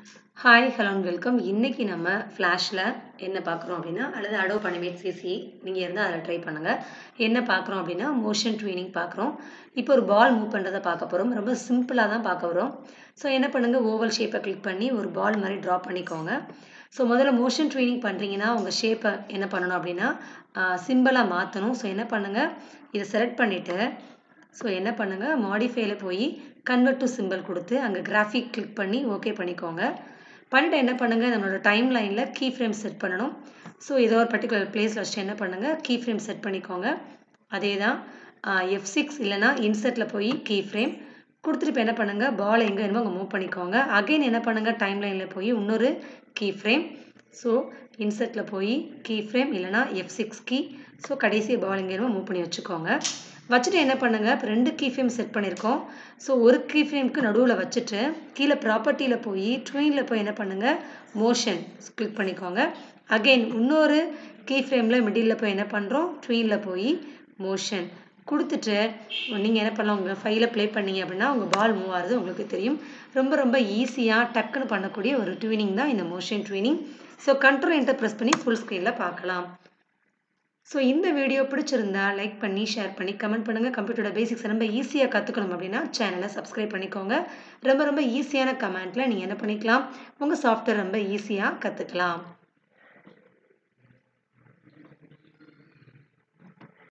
hi hello welcome இன்னைக்கு நம்ம ஃப்ளாஷில் என்ன பார்க்குறோம் அப்படின்னா அல்லது அடோ பனிமேட் சிசி நீங்கள் இருந்தால் அதில் ட்ரை பண்ணுங்கள் என்ன பார்க்குறோம் அப்படின்னா மோஷன் ட்வீனிங் பார்க்குறோம் இப்போ ஒரு பால் மூவ் பண்ணுறதை பார்க்க போகிறோம் ரொம்ப சிம்பிளாக தான் பார்க்க வரோம் ஸோ என்ன பண்ணுங்கள் ஓவல் ஷேப்பை கிளிக் பண்ணி ஒரு பால் மாதிரி ட்ரா பண்ணிக்கோங்க ஸோ முதல்ல மோஷன் ட்வீனிங் பண்ணுறீங்கன்னா உங்கள் ஷேப்பை என்ன பண்ணணும் அப்படின்னா சிம்பிளாக மாற்றணும் ஸோ என்ன பண்ணுங்கள் இதை செலக்ட் பண்ணிவிட்டு ஸோ என்ன பண்ணுங்கள் மாடிஃபைல போய் கன்வெர்ட் டு சிம்பிள் கொடுத்து அங்கே கிராஃபிக் கிளிக் பண்ணி ஓகே பண்ணிக்கோங்க பண்ணிட்டு என்ன பண்ணுங்கள் நம்மளோட டைம் லைனில் கீ ஃப்ரேம் செட் பண்ணணும் ஸோ ஏதோ ஒரு பர்டிகுலர் பிளேஸில் வச்சுட்டு என்ன பண்ணுங்கள் கீ ஃப்ரேம் செட் பண்ணிக்கோங்க அதே தான் எஃப் சிக்ஸ் இல்லைனா இன்செட்டில் போய் கீ ஃப்ரேம் கொடுத்துட்டு இப்போ என்ன பண்ணுங்கள் பால் எங்கே வேணுமோ அங்கே மூவ் பண்ணிக்கோங்க அகைன் என்ன பண்ணுங்கள் டைம் லைனில் போய் இன்னொரு கீ ஃப்ரேம் ஸோ இன்செட்டில் போய் கீ ஃப்ரேம் இல்லைனா எஃப் சிக்ஸ் கீ ஸோ கடைசி பால் எங்கே வேணுமோ மூவ் பண்ணி வச்சுக்கோங்க வச்சுட்டு என்ன பண்ணுங்கள் இப்போ ரெண்டு கீ ஃப்ரேம் செட் பண்ணியிருக்கோம் ஸோ ஒரு கீ ஃப்ரேம்க்கு நடுவில் வச்சுட்டு கீழே ப்ராப்பர்ட்டியில் போய் ட்வீனில் போய் என்ன பண்ணுங்கள் மோஷன் கிளிக் பண்ணிக்கோங்க அகெயின் இன்னொரு கீ ஃப்ரேமில் மிடில் போய் என்ன பண்ணுறோம் ட்வீனில் போய் மோஷன் கொடுத்துட்டு நீங்கள் என்ன பண்ணலாம் உங்கள் ஃபைலை ப்ளே பண்ணீங்க அப்படின்னா உங்கள் பால் மூவ் ஆகுது உங்களுக்கு தெரியும் ரொம்ப ரொம்ப ஈஸியாக டக்குன்னு பண்ணக்கூடிய ஒரு ட்வீனிங் தான் இந்த motion tweening so control enter press பண்ணி ஃபுல் ஸ்க்ரீனில் பார்க்கலாம் ஸோ இந்த வீடியோ பிடிச்சிருந்தா லைக் பண்ணி ஷேர் பண்ணி கமெண்ட் பண்ணுங்கள் கம்ப்யூட்டரோட பேசிக்ஸ் ரொம்ப ஈஸியாக கற்றுக்கணும் அப்படின்னா சேனலை சப்ஸ்கிரைப் பண்ணிக்கோங்க ரொம்ப ரொம்ப ஈஸியான கமெண்ட்டில் நீங்கள் என்ன பண்ணிக்கலாம் உங்கள் சாஃப்ட்வேர் ரொம்ப ஈஸியாக கற்றுக்கலாம்